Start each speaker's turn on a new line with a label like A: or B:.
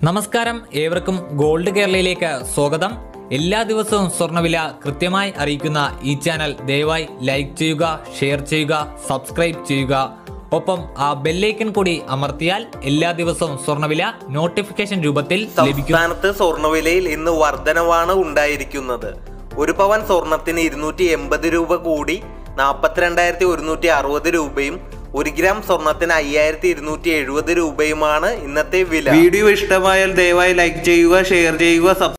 A: നമസ്കാരം ഏവർക്കും ഗോൾഡ് കേരളയിലേക്ക് സ്വാഗതം എല്ലാ ദിവസവും സ്വർണ്ണവില കൃത്യമായി അറിയിക്കുന്ന ഈ ചാനൽ ദയവായി ലൈക്ക് ചെയ്യുക ഷെയർ ചെയ്യുക സബ്സ്ക്രൈബ് ചെയ്യുക ഒപ്പം ആ ബെല്ലൈക്കൺ കൂടി അമർത്തിയാൽ എല്ലാ ദിവസവും സ്വർണ്ണവില നോട്ടിഫിക്കേഷൻ രൂപത്തിൽ ലഭിക്കും
B: സംസ്ഥാനത്ത് സ്വർണ്ണവിലയിൽ ഇന്ന് വർധനവാണ് ഉണ്ടായിരിക്കുന്നത് ഒരു പവൻ സ്വർണത്തിന് ഇരുന്നൂറ്റി എൺപത് രൂപ കൂടി നാൽപ്പത്തിരണ്ടായിരത്തി ഒരുന്നൂറ്റി അറുപത് രൂപയും ഒരു ഗ്രാം സ്വർണത്തിന് അയ്യായിരത്തി ഇരുന്നൂറ്റി എഴുപത് രൂപയുമാണ് ഇന്നത്തെ വില വീഡിയോ ഇഷ്ടമായാൽ ദയവായി ലൈക്ക് ചെയ്യുക ഷെയർ ചെയ്യുക